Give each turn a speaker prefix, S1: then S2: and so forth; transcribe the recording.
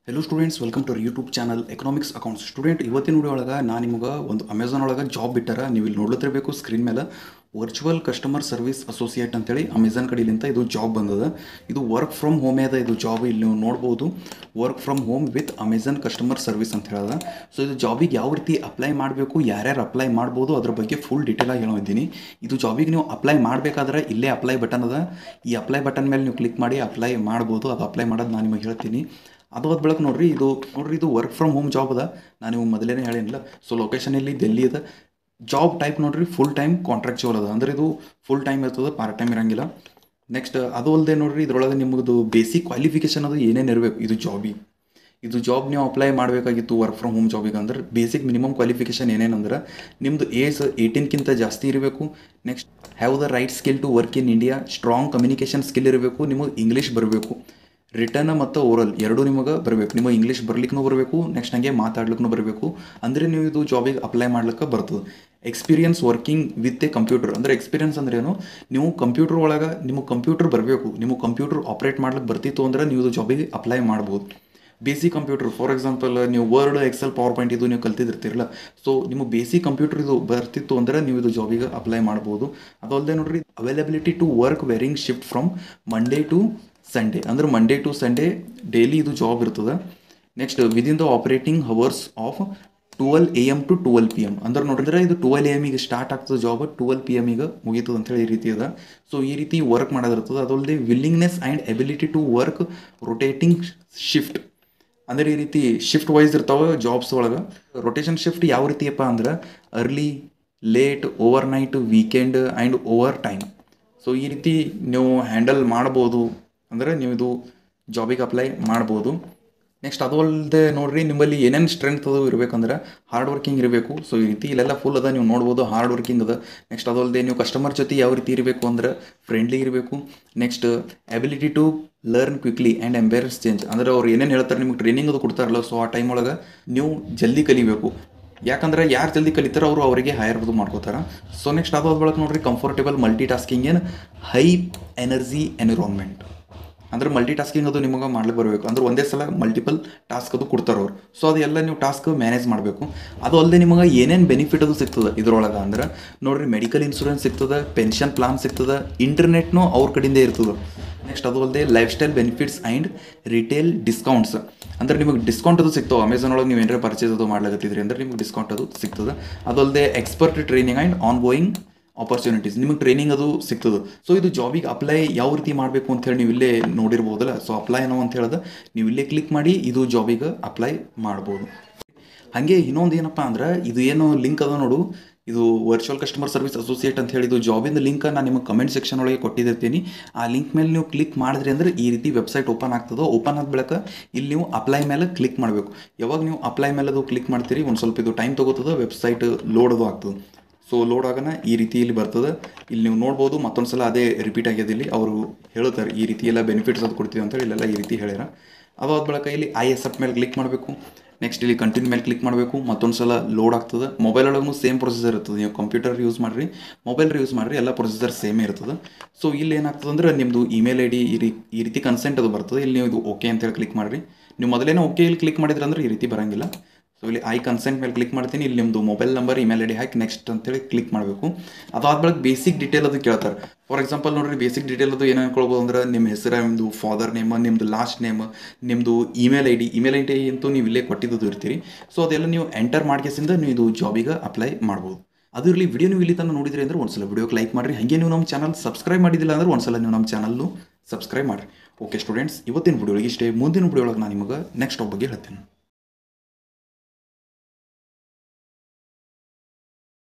S1: hello students welcome to YouTube channel economics accounts student ಇವತ್ತಿನ video ಒಳಗೆ ನಾನು ನಿಮಗೆ ಒಂದು ಅಮೆಝಾನ್ ಒಳಗೆ ಜಾಬ್ ಬಿಟ್ಟಾರ ನೀವು ಇಲ್ಲಿ ನೋಡ್ಲತ್ತಿರಬೇಕು ಸ್ಕ್ರೀನ್ ಮೇಲೆ ವರ್ಚುವಲ್ ಕಸ್ಟಮರ್ ಸರ್ವಿಸ್ ಅಸೋಸಿಯೇಟ್ ಅಂತೇಳಿ ಅಮೆಝಾನ್ ಕಡೆಲಿಂದ ಇದು ಜಾಬ್ ಬಂದದ ಇದು ವರ್ಕ್ ಫ್ರಮ್ ಹೋಮೇ ಅದ ಇದು ಜಾಬ್ ಇಲ್ಲಿ ನೀವು ನೋಡ್ಬೋದು work from home with Amazon customer service ಅಂತ ಹೇಳದ ಸೊ ಇದು ಜಾಬಿಗೆ ಯಾವ ರೀತಿ ಅಪ್ಲೈ ಮಾಡಬೇಕು ಯಾರ್ಯಾರು ಅಪ್ಲೈ ಮಾಡ್ಬೋದು ಅದ್ರ ಬಗ್ಗೆ ಫುಲ್ ಡೀಟೇಲ್ ಆಗಿ ಹೇಳಿದ್ದೀನಿ ಇದು ಜಾಬಿಗೆ ನೀವು ಅಪ್ಲೈ ಮಾಡಬೇಕಾದ್ರೆ ಇಲ್ಲೇ ಅಪ್ಲೈ ಬಟನ್ ಅದ ಈ ಅಪ್ಲೈ ಬಟನ್ ಮೇಲೆ ನೀವು ಕ್ಲಿಕ್ ಮಾಡಿ ಅಪ್ಲೈ ಮಾಡ್ಬೋದು ಅದು ಅಪ್ಲೈ ಮಾಡೋದು ನಾನು ನಿಮಗೆ ಹೇಳ್ತೀನಿ ಅದು ಅದ್ ಬೆಳಕು ನೋಡ್ರಿ ಇದು ನೋಡ್ರಿ ಇದು ವರ್ಕ್ ಫ್ರಮ್ ಹೋಮ್ ಜಾಬ್ ಅದ ನಾನು ನಿಮ್ಗೆ ಮೊದಲೇ ಹೇಳಿಲ್ಲ ಸೊ ಲೊಕೇಶನ್ ಇಲ್ಲಿ ಡೆಲ್ಲಿ ಅದ ಜಾಬ್ ಟೈಪ್ ನೋಡ್ರಿ ಫುಲ್ ಟೈಮ್ ಕಾಂಟ್ರಾಕ್ಚುವಲ್ ಅದ ಅಂದ್ರೆ ಇದು ಫುಲ್ ಟೈಮ್ ಇರ್ತದೆ ಪಾರ್ಟ್ ಟೈಮ್ ಇರಂಗಿಲ್ಲ ನೆಕ್ಸ್ಟ್ ಅದು ಅಲ್ಲದೆ ನೋಡ್ರಿ ಇದ್ರೊಳಗೆ ನಿಮ್ಮದು ಬೇಸಿಕ್ ಕ್ವಾಲಿಫಿಕೇಶನ್ ಅದು ಏನೇನು ಇರಬೇಕು ಇದು ಜಾಬಿಗೆ ಇದು ಜಾಬ್ ನೀವು ಅಪ್ಲೈ ಮಾಡಬೇಕಾಗಿತ್ತು ವರ್ಕ್ ಫ್ರಮ್ ಹೋಮ್ ಜಾಬಿಗೆ ಅಂದ್ರೆ ಬೇಸಿಕ್ ಮಿನಿಮಮ್ ಕ್ವಾಲಿಫಿಕೇಶನ್ ಏನೇನಂದ್ರೆ ನಿಮ್ಮದು ಏಜ್ ಏಯ್ಟೀನ್ಕಿಂತ ಜಾಸ್ತಿ ಇರಬೇಕು next have the right skill to work in India strong communication skill ಇರಬೇಕು ನಿಮಗೆ ಇಂಗ್ಲೀಷ್ ಬರಬೇಕು ರಿಟರ್ನ್ ಮತ್ತು ಓರಲ್ ಎರಡೂ ನಿಮಗೆ ಬರಬೇಕು ನಿಮಗೆ ಇಂಗ್ಲೀಷ್ ಬರ್ಲಿಕ್ಕೂ ಬರಬೇಕು ನೆಕ್ಸ್ಟ್ ಹಂಗೆ ಮಾತಾಡ್ಲಿಕ್ಕೂ ಬರಬೇಕು ಅಂದರೆ ನೀವು ಇದು ಜಾಬಿಗೆ ಅಪ್ಲೈ ಮಾಡ್ಲಿಕ್ಕೆ ಬರ್ತದೆ experience working with a computer ಅಂದರೆ ಎಕ್ಸ್ಪೀರಿಯನ್ಸ್ ಅಂದ್ರೆ ಏನು ನೀವು ಕಂಪ್ಯೂಟರ್ ಒಳಗೆ ನಿಮಗೆ ಕಂಪ್ಯೂಟರ್ ಬರಬೇಕು ನಿಮಗೆ ಕಂಪ್ಯೂಟರ್ ಆಪ್ರೇಟ್ ಮಾಡ್ಲಿಕ್ಕೆ ಬರ್ತಿತ್ತು ಅಂದ್ರೆ ನೀವು ಇದು ಜಾಬಿಗೆ ಅಪ್ಲೈ ಮಾಡ್ಬೋದು ಬೇಸಿಕ್ ಕಂಪ್ಯೂಟರ್ ಫಾರ್ ಎಕ್ಸಾಂಪಲ್ ನೀವು ವರ್ಡ್ ಎಕ್ಸೆಲ್ ಪವರ್ ಪಾಯಿಂಟ್ ಇದು ನೀವು ಕಲ್ತಿದ್ದಿರ್ತಿರಲ್ಲ ಸೊ ನಿಮಗೆ ಬೇಸಿಕ್ ಕಂಪ್ಯೂಟರ್ ಇದು ಬರ್ತಿತ್ತು ಅಂದರೆ ನೀವು ಇದು ಜಾಬಿಗೆ ಅಪ್ಲೈ ಮಾಡ್ಬೋದು ಅದಲ್ಲದೆ ನೋಡ್ರಿ availability to work varying shift from Monday to Sunday ಅಂದ್ರೆ ಮಂಡೇ ಟು ಸಂಡೇ ಡೈಲಿ ಇದು ಜಾಬ್ ಇರ್ತದೆ next within the operating hours of twelve A M to twelve P M ಅಂದ್ರೆ ನೋಡಿದ್ರೆ ಇದು ಟ್ವೆಲ್ ಎ ಎಮಿಗೆ ಸ್ಟಾರ್ಟ್ ಆಗ್ತದೆ ಜಾಬ್ ಟ್ವೆಲ್ ಪಿ ಎಮಿಗೆ ಮುಗೀತದೆ ಅಂತೇಳಿ ಈ ರೀತಿ ಅದ ಸೊ ಈ ರೀತಿ ವರ್ಕ್ ಮಾಡೋದಿರ್ತದೆ ಅದಲ್ಲದೆ willingness and ability to work rotating shift ಅಂದ್ರೆ ಈ ರೀತಿ ಶಿಫ್ಟ್ ವೈಸ್ ಇರ್ತಾವೆ ಜಾಬ್ಸ್ ಒಳಗೆ ರೊಟೇಷನ್ ಶಿಫ್ಟ್ ಯಾವ ರೀತಿಯಪ್ಪ ಅಂದ್ರೆ early late overnight weekend and overtime so ಈ ರೀತಿ ನೀವು ಹ್ಯಾಂಡಲ್ ಮಾಡ್ಬೋದು ಅಂದರೆ ನೀವು ಇದು ಜಾಬಿಗೆ ಅಪ್ಲೈ ಮಾಡ್ಬೋದು ನೆಕ್ಸ್ಟ್ ಅದು ಅಲ್ಲದೆ ನೋಡ್ರಿ ನಿಮ್ಮಲ್ಲಿ ಏನೇನು ಸ್ಟ್ರೆಂತ್ ಅದು ಇರಬೇಕಂದ್ರೆ ಹಾರ್ಡ್ ವರ್ಕಿಂಗ್ ಇರಬೇಕು ಸೊ ಈ ರೀತಿ ಇಲ್ಲೆಲ್ಲ ಫುಲ್ ಅದ ನೀವು ನೋಡ್ಬೋದು ಹಾರ್ಡ್ ವರ್ಕಿಂಗ್ ಅದ ನೆಕ್ಸ್ಟ್ ಅದು ಅಲ್ಲದೆ ನೀವು ಕಸ್ಟಮರ್ ಜೊತೆ ಯಾವ ರೀತಿ ಇರಬೇಕು ಅಂದ್ರೆ ಫ್ರೆಂಡ್ಲಿ ಇರಬೇಕು next ability to learn quickly and embrace change ಅಂದರೆ ಅವ್ರು ಏನೇನು ಹೇಳ್ತಾರೆ ನಿಮ್ಗೆ ಟ್ರೈನಿಂಗ್ ಅದು ಕೊಡ್ತಾರಲ್ಲ ಸೊ ಆ ಟೈಮ್ ಒಳಗೆ ನೀವು ಜಲ್ದಿ ಕಲಿಬೇಕು ಯಾಕಂದ್ರೆ ಯಾರು ಜಲ್ದಿ ಕಲಿತಾರೋ ಅವರು ಅವರಿಗೆ ಹೈಯರ್ ಅದು ಮಾಡ್ಕೋತಾರೆ ಸೊ ನೆಕ್ಸ್ಟ್ ಅದು ಬಳಕ ನೋಡ್ರಿ ಕಂಫರ್ಟೇಬಲ್ ಮಲ್ಟಿ ಟಾಸ್ಕಿಂಗ್ ಏನು ಹೈ ಎನರ್ಜಿ ಎನ್ವಿರಾನ್ಮೆಂಟ್ ಅಂದ್ರೆ ಮಲ್ಟಿ ಟಾಸ್ಕಿಂಗ್ ಅದು ನಿಮಗೆ ಮಾಡ್ಲಿಕ್ಕೆ ಬರಬೇಕು ಅಂದ್ರೆ ಒಂದೇ ಸಲ ಮಲ್ಟಿಪಲ್ ಟಾಸ್ಕ್ ಅದು ಕೊಡ್ತಾರೆ ಅವ್ರು ಸೊ ಅದೆಲ್ಲ ನೀವು ಟಾಸ್ಕ್ ಮ್ಯಾನೇಜ್ ಮಾಡಬೇಕು ಅದು ಅಲ್ಲದೆ ನಿಮಗೆ ಏನೇನು ಬೆನಿಫಿಟ್ ಅದು ಸಿಗ್ತದೆ ಇದ್ರೊಳಗೆ ಅಂದ್ರೆ ನೋಡ್ರಿ ಮೆಡಿಕಲ್ ಇನ್ಶೂರೆನ್ಸ್ ಸಿಗ್ತದೆ ಪೆನ್ಷನ್ ಪ್ಲಾನ್ ಸಿಗ್ತದೆ ಇಂಟರ್ನೆಟ್ನು ಅವ್ರ ಕಡೆಯಿಂದ ಇರ್ತದೆ ನೆಕ್ಸ್ಟ್ ಅದು ಅಲ್ಲದೆ lifestyle benefits and retail discounts ಅಂದ್ರೆ ನಿಮಗೆ ಡಿಸ್ಕೌಂಟ್ ಅದು ಸಿಗ್ತಾವೆ ಅಮೆಝಾನ್ ಒಳಗೆ ನೀವು ಏನಾರ ಪರ್ಚೇಸ್ ಅದು ಮಾಡ್ಲಾಗತ್ತಿದ್ರಿ ಅಂದ್ರೆ ನಿಮಗೆ ಡಿಸ್ಕೌಂಟ್ ಅದು ಸಿಗ್ತದೆ ಅದಲ್ಲದೆ expert training and ongoing opportunities ನಿಮಗೆ ಟ್ರೈನಿಂಗ್ ಅದು ಸಿಗ್ತದೆ ಸೊ ಇದು ಜಾಬಿಗೆ ಅಪ್ಲೈ ಯಾವ ರೀತಿ ಮಾಡಬೇಕು ಅಂತ ಹೇಳಿ ನೀವು ಇಲ್ಲೇ ನೋಡಿರ್ಬೋದಲ್ಲ ಸೊ ಅಪ್ಲೈ ಏನೋ ಅಂತ ಹೇಳಿದ್ರೆ ನೀವು ಇಲ್ಲೇ ಕ್ಲಿಕ್ ಮಾಡಿ ಇದು ಜಾಬಿಗೆ ಅಪ್ಲೈ ಮಾಡ್ಬೋದು ಹಾಗೆ ಇನ್ನೊಂದು ಏನಪ್ಪ ಅಂದ್ರೆ ಇದು ಏನು ಲಿಂಕ್ ಅದ ನೋಡು ಇದು ವರ್ಚುವಲ್ ಕಸ್ಟಮರ್ ಸರ್ವಿಸ್ ಅಸೋಸಿಯೇಟ್ ಅಂತ ಹೇಳಿದ್ದು ಜಾಬಿಂದ ಲಿಂಕ್ ನಾನು ನಿಮಗೆ ಕಮೆಂಟ್ ಸೆಕ್ಷನ್ ಒಳಗೆ ಕೊಟ್ಟಿರ್ತೀನಿ ಆ ಲಿಂಕ್ ಮೇಲೆ ನೀವು ಕ್ಲಿಕ್ ಮಾಡಿದ್ರಿ ಅಂದ್ರೆ ಈ ರೀತಿ ವೆಬ್ಸೈಟ್ ಓಪನ್ ಆಗ್ತದೆ ಓಪನ್ ಆದ ಬಳಿಕ ಇಲ್ಲಿ ನೀವು ಅಪ್ಲೈ ಮೇಲೆ ಕ್ಲಿಕ್ ಮಾಡಬೇಕು ಯಾವಾಗ ನೀವು ಅಪ್ಲೈ ಮೇಲೆ ಅದು ಕ್ಲಿಕ್ ಮಾಡ್ತೀರಿ ಒಂದು ಸ್ವಲ್ಪ ಇದು ಟೈಮ್ ತೊಗೋತದೆ ವೆಬ್ಸೈಟ್ ಲೋಡ್ ಅದು ಆಗ್ತದೆ ಸೊ ಲೋಡ್ ಆಗೋಣ ಈ ರೀತಿ ಇಲ್ಲಿ ಬರ್ತದೆ ಇಲ್ಲಿ ನೀವು ನೋಡ್ಬೋದು ಮತ್ತೊಂದು ಸಲ ಅದೇ ರಿಪೀಟ್ ಆಗಿದೆ ಇಲ್ಲಿ ಅವರು ಹೇಳ್ತಾರೆ ಈ ರೀತಿ ಎಲ್ಲ ಬೆನಿಫಿಟ್ಸ್ ಅದು ಕೊಡ್ತೀವಿ ಅಂತೇಳಿ ಇಲ್ಲೆಲ್ಲ ಈ ರೀತಿ ಹೇಳ್ಯಾರ ಅದಾದ ಬಳಿಕ ಇಲ್ಲಿ ಐ ಎಸ್ ಎಫ್ ಮೇಲೆ ಕ್ಲಿಕ್ ಮಾಡಬೇಕು ನೆಕ್ಸ್ಟ್ ಇಲ್ಲಿ ಕಂಟಿನ್ಯೂ ಮೇಲೆ ಕ್ಲಿಕ್ ಮಾಡಬೇಕು ಮತ್ತೊಂದು ಸಲ ಲೋಡ್ ಆಗ್ತದೆ ಮೊಬೈಲ್ ಒಳಗೂ ಸೇಮ್ ಪ್ರೊಸೀಜರ್ ಇರ್ತದೆ ನೀವು ಕಂಪ್ಯೂಟರ್ ಯೂಸ್ ಮಾಡಿರಿ ಮೊಬೈಲ್ ಯೂಸ್ ಮಾಡಿರಿ ಎಲ್ಲ ಪ್ರೊಸೀಜರ್ ಸೇಮೇ ಇರ್ತದೆ ಸೊ ಇಲ್ಲಿ ಏನಾಗ್ತದೆ ಅಂದ್ರೆ ನಿಮ್ಮದು ಇಮೇಲ್ ಐ ಡಿ ಈ ರೀ ಈ ರೀತಿ ಕನ್ಸೆಂಟ್ ಅದು ಬರ್ತದೆ ಇಲ್ಲಿ ನೀವು ಇದು ಓಕೆ ಅಂತೇಳಿ ಕ್ಲಿಕ್ ಮಾಡಿರಿ ನೀವು ಮೊದಲೇನೋ ಓಕೆ ಇಲ್ಲಿ ಕ್ಲಿಕ್ ಮಾಡಿದ್ರೆ ಅಂದ್ರೆ ಈ ರೀತಿ ಬರಂಗಿಲ್ಲ ಸೊ ಇಲ್ಲಿ ಐ ಕನ್ಸೆಂಟ್ ಮೇಲೆ ಕ್ಲಿಕ್ ಮಾಡ್ತೀನಿ ಇಲ್ಲಿ ನಿಮ್ಮದು mobile number email I D ಹಾಕಿ ನೆಕ್ಸ್ಟ್ ಅಂತೇಳಿ ಕ್ಲಿಕ್ ಮಾಡಬೇಕು ಅದಾದ ಬಳಿಕ ಬೇಸಿಕ್ ಡೀಟೇಲ್ ಅದು ಕೇಳ್ತಾರೆ ಫಾರ್ ಎಕ್ಸಾಂಪಲ್ ನೋಡ್ರಿ ಬೇಸಿಕ್ ಡೀಟೇಲ್ ಅದು ಏನು ಅನ್ಕೊಳ್ಬೋದು ಅಂದ್ರೆ ನಿಮ್ಮ ಹೆಸರು ನಿಮ್ಮದು ಫಾದರ್ ನೇಮ್ ನಿಮ್ಮದು ಲಾಸ್ಟ್ ನೇಮ್ ನಿಮ್ಮದು email I D email I D ಅಂತೂ ನೀವು ಇಲ್ಲೇ ಕೊಟ್ಟಿದ್ದು ಇರ್ತೀರಿ ಸೊ ಅದೆಲ್ಲ ನೀವು ಎಂಟರ್ ಮಾಡ್ಕೇಸಿಂದ ನೀವು ಇದು ಜಾಬಿಗೆ ಅಪ್ಲೈ ಮಾಡ್ಬೋದು ಅದು ಇರಲಿ ವಿಡಿಯೋ ನೀವು ಇಲ್ಲಿ ತನಕ ನೋಡಿದ್ರಿ ಅಂದ್ರೆ ಒಂದ್ಸಲ ವಿಡಿಯೋಗೆ ಲೈಕ್ ಮಾಡಿರಿ ಹಾಗೆ ನೀವು ನಮ್ಮ ಚಾನಲ್ ಸಬ್ಸ್ಕ್ರೈಬ್ ಮಾಡಿದಿಲ್ಲ ಅಂದ್ರೆ ಒಂದ್ಸಲ ನೀವು ನಮ್ಮ ಚಾನಲ್ನು ಸಬ್ಸ್ಕ್ರೈಬ್ ಮಾಡಿರಿ ಓಕೆ ಸ್ಟೂಡೆಂಟ್ಸ್ ಇವತ್ತಿನ ವಿಡಿಯೋಗೆ ಇಷ್ಟೇ ಮುಂದಿನ ವಿಡಿಯೋ ಒಳಗೆ ನಾನು ನಿಮಗೆ ನೆಕ್ಸ್ಟ್ ಬಗ್ಗೆ ಹೇಳ್ತೀನಿ